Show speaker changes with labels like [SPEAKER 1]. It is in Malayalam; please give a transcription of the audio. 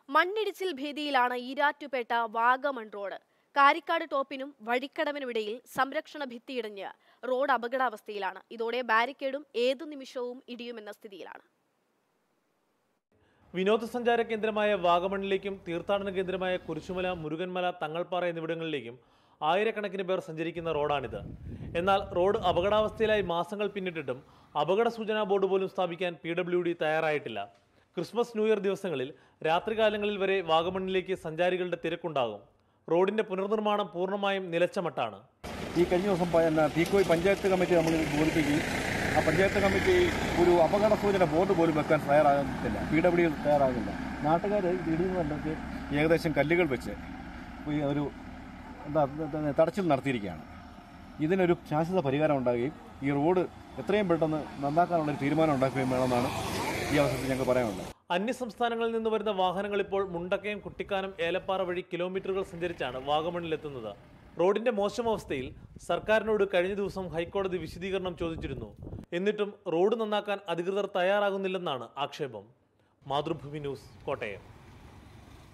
[SPEAKER 1] മണ്ണിടിച്ചിൽ ഭീതിയിലാണ് ഈരാറ്റുപേട്ട വാഗമൺ റോഡ് കാരിക്കാട് ടോപ്പിനും വഴിക്കടവിനുമിടയിൽ സംരക്ഷണ ഭിത്തിയിടിഞ്ഞ് റോഡ് അപകടാവസ്ഥയിലാണ് ഇതോടെ ബാരിക്കേഡും ഏതു നിമിഷവും ഇടിയുമെന്ന സ്ഥിതിയിലാണ്
[SPEAKER 2] വിനോദസഞ്ചാര കേന്ദ്രമായ വാഗമണിലേക്കും തീർത്ഥാടന കേന്ദ്രമായ കുരിശുമല മുരുകൻമല തങ്ങൾപ്പാറ എന്നിവിടങ്ങളിലേക്കും ആയിരക്കണക്കിന് പേർ സഞ്ചരിക്കുന്ന റോഡാണിത് എന്നാൽ റോഡ് അപകടാവസ്ഥയിലായി മാസങ്ങൾ പിന്നിട്ടിട്ടും അപകട സൂചനാ ബോർഡ് പോലും സ്ഥാപിക്കാൻ പി ഡബ്ല്യു ഡി തയ്യാറായിട്ടില്ല ക്രിസ്മസ് ന്യൂ ഇയർ ദിവസങ്ങളിൽ രാത്രികാലങ്ങളിൽ വരെ വാഗമണിലേക്ക് സഞ്ചാരികളുടെ തിരക്കുണ്ടാകും റോഡിന്റെ പുനർനിർമ്മാണം പൂർണ്ണമായും നിലച്ച മട്ടാണ്
[SPEAKER 3] ഈ കഴിഞ്ഞ ദിവസം പ- എന്നാ തീക്കോയി പഞ്ചായത്ത് കമ്മിറ്റി നമ്മൾ ബോധിപ്പിക്കുകയും ആ പഞ്ചായത്ത് കമ്മിറ്റി ഒരു അപകട സൂചന ബോർഡ് പോലും വെക്കാൻ തയ്യാറാകുന്നില്ല പി ഡബ്ല്യു തയ്യാറാകുന്നില്ല നാട്ടുകാർ ഇടിയുന്നുണ്ടെങ്കിൽ ഏകദേശം കല്ലുകൾ വെച്ച് ഈ ഒരു എന്താ എന്താ തടച്ചിൽ നടത്തിയിരിക്കുകയാണ് ഇതിനൊരു ശാശ്വത പരിഹാരം ഉണ്ടാകുകയും ഈ റോഡ് എത്രയും പെട്ടെന്ന് നന്നാക്കാനുള്ള ഒരു തീരുമാനം ഉണ്ടാക്കുകയും വേണമെന്നാണ് ഈ അവസരത്തിൽ ഞങ്ങൾക്ക് പറയാനുള്ളത്
[SPEAKER 2] അന്യസംസ്ഥാനങ്ങളിൽ നിന്ന് വരുന്ന വാഹനങ്ങൾ ഇപ്പോൾ മുണ്ടക്കയം കുട്ടിക്കാനം ഏലപ്പാറ വഴി കിലോമീറ്ററുകൾ സഞ്ചരിച്ചാണ് വാഗമണിലെത്തുന്നത് റോഡിന്റെ മോശം അവസ്ഥയിൽ സർക്കാരിനോട് കഴിഞ്ഞ ദിവസം ഹൈക്കോടതി വിശദീകരണം ചോദിച്ചിരുന്നു എന്നിട്ടും റോഡ് നന്നാക്കാൻ അധികൃതർ തയ്യാറാകുന്നില്ലെന്നാണ് ആക്ഷേപം മാതൃഭൂമി ന്യൂസ് കോട്ടയം